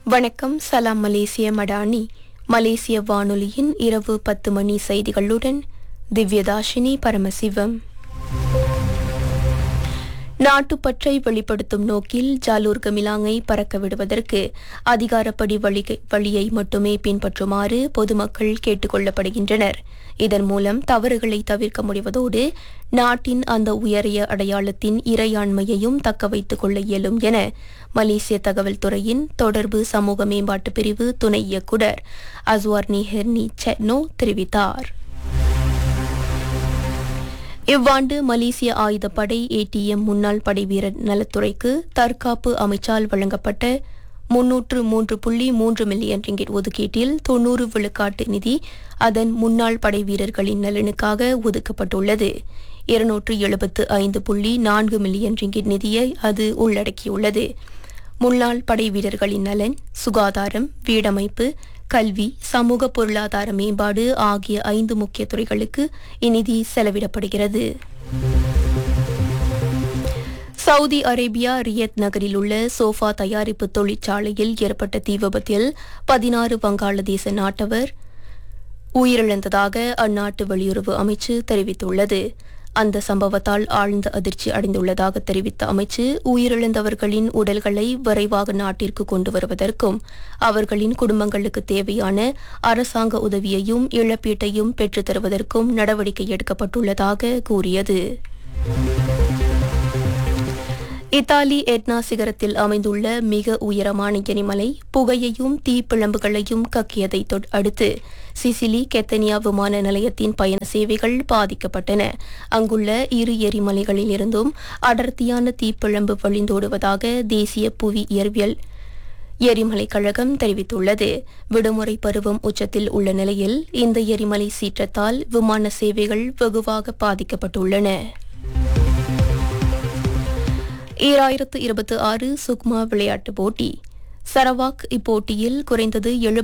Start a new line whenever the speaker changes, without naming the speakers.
வணக்கம் சலாம் மலேசிய மடானி மலேசிய வானொலியின் இரவு பத்து மணி செய்திகளுடன் திவ்யதாஷினி பரமசிவம் நாட்டுப்பற்றை வெளிப்படுத்தும் நோக்கில் ஜாலூர் கமிலாங்கை பறக்க விடுவதற்கு அதிகாரப்படி வழிகை- வழியை மட்டுமே பின்பற்றுமாறு பொதுமக்கள் கேட்டுக் கொள்ளப்படுகின்றனர் இதன் மூலம் தவறுகளை தவிர்க்க முடிவதோடு நாட்டின் அந்த உயரிய அடையாளத்தின் இறையாண்மையையும் தக்க வைத்துக் கொள்ள இயலும் என மலேசிய தகவல் துறையின் தொடர்பு சமூக மேம்பாட்டு பிரிவு துணை இயக்குனர் அஸ்வார்னி ஹெர்னி செட்னோ தெரிவித்தார் இவ்வாண்டு மலேசிய ஆயுதப்படை ஏடிஎம் முன்னாள் படைவீரர் நலத்துறைக்கு தற்காப்பு அமைச்சால் வழங்கப்பட்ட முன்னூற்று மூன்று புள்ளி மூன்று மில்லியன் ரிங்கிட் ஒதுக்கீட்டில் தொன்னூறு விழுக்காட்டு நிதி அதன் முன்னாள் படை வீரர்களின் நலனுக்காக ஒதுக்கப்பட்டுள்ளது இருநூற்று எழுபத்து ஐந்து புள்ளி நான்கு மில்லியன் ரிங்கிட் நிதியை அது உள்ளடக்கியுள்ளது முன்னாள் படை வீரர்களின் நலன் சுகாதாரம் வீடமைப்பு கல்வி சமூக பொருளாதார மேம்பாடு ஆகிய ஐந்து முக்கிய துறைகளுக்கு இந்நிதி செலவிடப்படுகிறது சவுதி அரேபியா ரியத் நகரில் உள்ள சோஃபா தயாரிப்பு தொழிற்சாலையில் ஏற்பட்ட தீ விபத்தில் பதினாறு வங்காளதேச நாட்டவர் உயிரிழந்ததாக அந்நாட்டு வெளியுறவு அமைச்சு தெரிவித்துள்ளது அந்த சம்பவத்தால் ஆழ்ந்த அதிர்ச்சி அடைந்துள்ளதாக தெரிவித்த அமைச்சு உயிரிழந்தவர்களின் உடல்களை விரைவாக நாட்டிற்கு கொண்டு வருவதற்கும் அவர்களின் குடும்பங்களுக்கு தேவையான அரசாங்க உதவியையும் இழப்பீட்டையும் பெற்றுத் தருவதற்கும் நடவடிக்கை எடுக்கப்பட்டுள்ளதாக கூறியது இத்தாலி எட்னா சிகரத்தில் அமைந்துள்ள மிக உயரமான எரிமலை புகையையும் தீப்பிழம்புகளையும் கக்கியதை தொட்- அடுத்து சிசிலி கெத்தனியா விமான நிலையத்தின் பயண சேவைகள் பாதிக்கப்பட்டன அங்குள்ள இரு எரிமலைகளில் இருந்தும் அடர்த்தியான தீப்பிழம்பு வழிந்தோடுவதாக தேசிய புவி இயற்பியல் எரிமலை கழகம் தெரிவித்துள்ளது விடுமுறை பருவம் உச்சத்தில் உள்ள நிலையில் இந்த எரிமலை சீற்றத்தால் விமான சேவைகள் வெகுவாக பாதிக்கப்பட்டுள்ளன ஈராயிரத்து இருபத்தி ஆறு சுக்மா விளையாட்டுப் போட்டி சரவாக் இப்போட்டியில் குறைந்தது